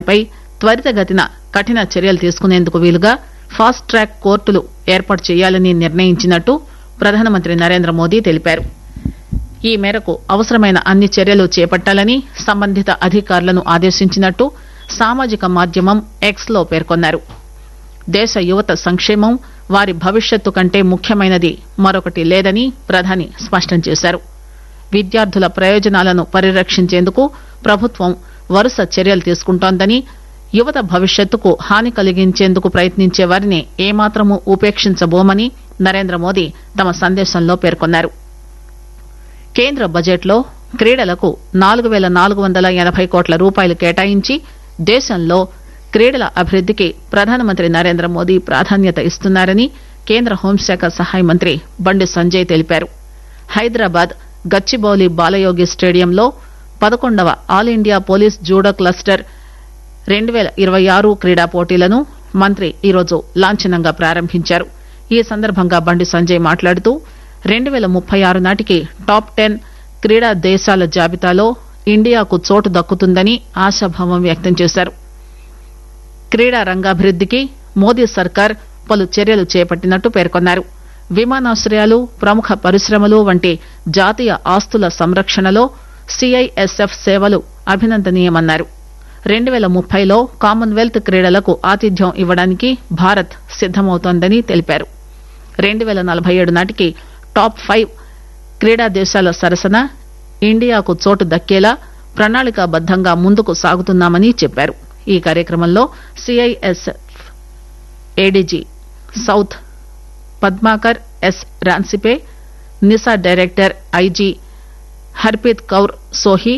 వారిపై త్వరితగతిన కఠిన చర్యలు తీసుకునేందుకు వీలుగా ఫాస్ట్ ట్రాక్ కోర్టులు ఏర్పాటు చేయాలని నిర్ణయించినట్టు ప్రధానమంత్రి నరేంద్ర మోదీ తెలిపారు ఈ మేరకు అవసరమైన అన్ని చర్యలు చేపట్టాలని సంబంధిత అధికారులను ఆదేశించినట్టు సామాజిక మాధ్యమం ఎక్స్ లో పేర్కొన్నారు దేశ యువత సంక్షేమం వారి భవిష్యత్తు కంటే ముఖ్యమైనది మరొకటి లేదని ప్రధాని స్పష్టం చేశారు విద్యార్థుల ప్రయోజనాలను పరిరక్షించేందుకు ప్రభుత్వం వరుస చర్యలు తీసుకుంటోందని యువత భవిష్యత్తుకు హాని కలిగించేందుకు ప్రయత్నించే వారిని ఏమాత్రమూ ఉపేక్షించబోమని నరేంద్ర మోదీ తమ సందేశంలో పేర్కొన్నారు కేంద్ర బడ్జెట్లో క్రీడలకు నాలుగు పేల నాలుగు వందల ఎనబై కోట్ల రూపాయలు కేటాయించి దేశంలో క్రీడల అభివృద్దికి ప్రధానమంత్రి నరేంద్ర మోదీ ప్రాధాన్యత ఇస్తున్నారని కేంద్ర హోంశాఖ సహాయ మంత్రి బండి సంజయ్ తెలిపారు హైదరాబాద్ గచ్చిబౌలి బాలయోగి స్టేడియంలో పదకొండవ all India police judo cluster రెండు పేల ఇరవై ఆరు క్రీడా పోటీలను మంత్రి ఈరోజు లాంఛనంగా ప్రారంభించారు ఈ సందర్భంగా బండి సంజయ్ మాట్లాడుతూ రెండు పేల ముప్పై ఆరు నాటికి టాప్ టెన్ క్రీడా దేశాల జాబితాలో ఇండియాకు చోటు దక్కుతుందని ఆశాభావం వ్యక్తం చేశారు క్రీడా రంగాభివృద్దికి మోదీ సర్కార్ పలు చర్యలు చేపట్టినట్టు పేర్కొన్నారు విమానాశ్రయాలు ప్రముఖ పరిశ్రమలు వంటి జాతీయ ఆస్తుల సంరక్షణలో సిఐఎస్ఎఫ్ సేవలు అభినందనీయమన్నారు రెండు పేల ముప్పైలో కామన్వెల్త్ క్రీడలకు ఆతిథ్యం ఇవ్వడానికి భారత్ సిద్దమవుతోందని తెలిపారు రెండు పేల నలభై ఏడు నాటికి టాప్ ఫైవ్ క్రీడా దేశాల సరసన ఇండియాకు చోటు దక్కేలా ప్రణాళికాబద్దంగా ముందుకు సాగుతున్నామని చెప్పారు ఈ కార్యక్రమంలో CISF ADG south Padmakar S రాన్సిపే NISA director IG Harpreet Kaur Sohi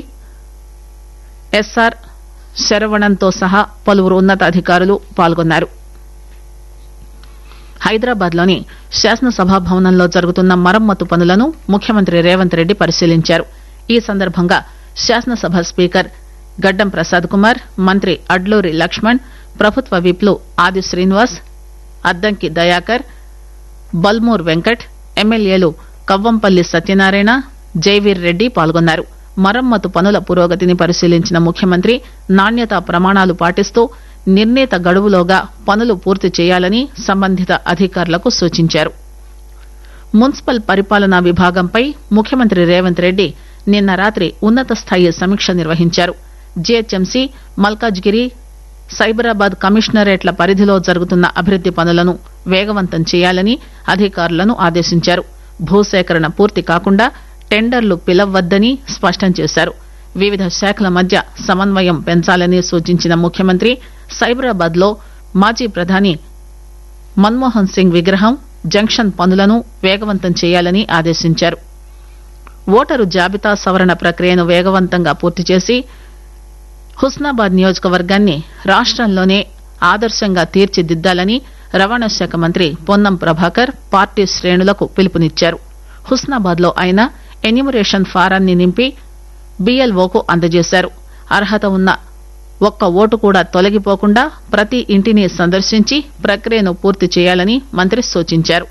SR శరవణంతో సహా పలువురు ఉన్నతాధికారులు పాల్గొన్నారు హైదరాబాద్ లోని శాసనసభా భవనంలో జరుగుతున్న మరమ్మతు పనులను ముఖ్యమంత్రి రేవంత్ రెడ్డి పరిశీలించారు ఈ సందర్భంగా శాసనసభ స్పీకర్ గడ్డం ప్రసాద్ కుమార్ మంత్రి అడ్లూరి లక్ష్మణ్ ప్రభుత్వ విప్లు ఆది శ్రీనివాస్ అద్దంకి దయాకర్ బల్మూర్ వెంకట్ ఎమ్మెల్యేలు కవ్వంపల్లి సత్యనారాయణ జైవీర్ రెడ్డి పాల్గొన్నారు మరమ్మతు పనుల పురోగతిని పరిశీలించిన ముఖ్యమంత్రి నాణ్యతా ప్రమాణాలు పాటిస్తూ నిర్ణీత గడువులోగా పనులు పూర్తి చేయాలని సంబంధిత అధికారులకు సూచించారు మున్సిపల్ పరిపాలనా విభాగంపై ముఖ్యమంత్రి రేవంత్ రెడ్డి నిన్న రాత్రి ఉన్నత స్థాయి సమీక్ష నిర్వహించారు జీహెచ్ఎంసీ మల్కాజ్గిరి సైబరాబాద్ కమిషనరేట్ల పరిధిలో జరుగుతున్న అభివృద్ది పనులను వేగవంతం చేయాలని అధికారులను ఆదేశించారు భూసేకరణ పూర్తి కాకుండా టెండర్లు పిలవద్దని స్పష్టం చేశారు వివిధ శాఖల మధ్య సమన్వయం పెంచాలని సూచించిన ముఖ్యమంత్రి సైబరాబాద్ లో మాజీ ప్రధాని మన్మోహన్ సింగ్ విగ్రహం జంక్షన్ పనులను వేగవంతం చేయాలని ఆదేశించారు ఓటరు జాబితా సవరణ ప్రక్రియను వేగవంతంగా పూర్తి చేసి హుస్నాబాద్ నియోజకవర్గాన్ని రాష్టంలోనే ఆదర్శంగా తీర్చిదిద్దాలని రవాణా శాఖ మంత్రి పొన్నం ప్రభాకర్ పార్టీ శ్రేణులకు పిలుపునిచ్చారు హుస్నాబాద్ లో ఆయన ఎన్యూమరేషన్ ఫారాన్ని నింపి బీఎల్ఓకు అందజేశారు అర్హత ఉన్న ఒక్క ఓటు కూడా తొలగిపోకుండా ప్రతి ఇంటిని సందర్శించి ప్రక్రియను పూర్తి చేయాలని మంత్రి సూచించారు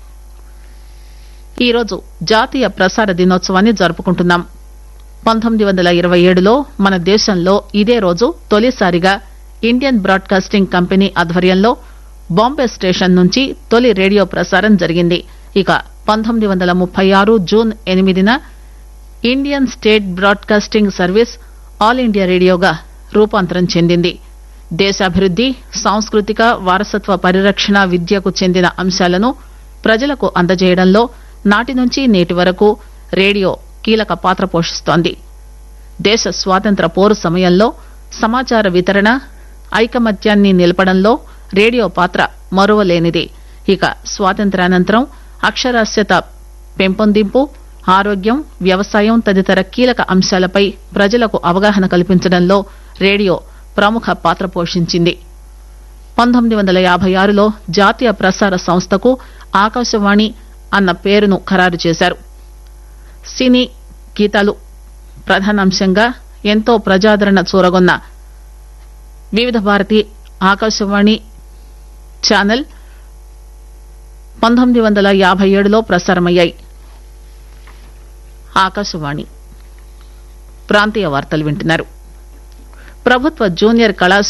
ఈరోజు జాతీయ ప్రసార దినోత్సవాన్ని జరుపుకుంటున్నాం పంతొమ్మిది వందల ఇరవై ఏడులో మన దేశంలో ఇదే రోజు తొలిసారిగా ఇండియన్ బ్రాడ్కాస్టింగ్ కంపెనీ ఆధ్వర్యంలో బాంబే స్టేషన్ నుంచి తొలి రేడియో ప్రసారం జరిగింది ఇక పంతొమ్మిది వందల ముప్పై ఆరు జూన్ ఎనిమిదిన Indian State Broadcasting Service all India రేడియోగా రూపాంతరం చెందింది దేశాభివృద్ది సాంస్కృతిక వారసత్వ పరిరక్షణ విద్యకు చెందిన అంశాలను ప్రజలకు అందజేయడంలో నాటి నుంచి నేటి వరకు రేడియో కీలక పాత్ర పోషిస్తోంది దేశ స్వాతంత్ర పోరు సమయంలో సమాచార వితరణ ఐకమత్యాన్ని నిలపడంలో రేడియో పాత్ర మరువలేనిది ఇక స్వాతంత్రానంతరం అక్షరాస్యత పెంపొందింపు ఆరోగ్యం వ్యవసాయం తదితర కీలక అంశాలపై ప్రజలకు అవగాహన కల్పించడంలో రేడియో ప్రముఖ పాత్ర పోషించింది పంతొమ్మిది వందల యాభై ఆరులో జాతీయ ప్రసార సంస్థకు ఆకాశవాణి అన్న పేరును ఖరారు చేశారు సినీ గీతాలు ప్రధానాంశంగా ఎంతో ప్రజాదరణ చూరగొన్న వివిధ భారతి ఆకాశవాణి ఛానల్ పంతొమ్మిది వందల యాభై ఏడులో ప్రసారమయ్యాయి ఆకాశవాణి ప్రాంతీయ వార్తలు వింటున్నారు ప్రభుత్వ జూనియర్ కళాశాల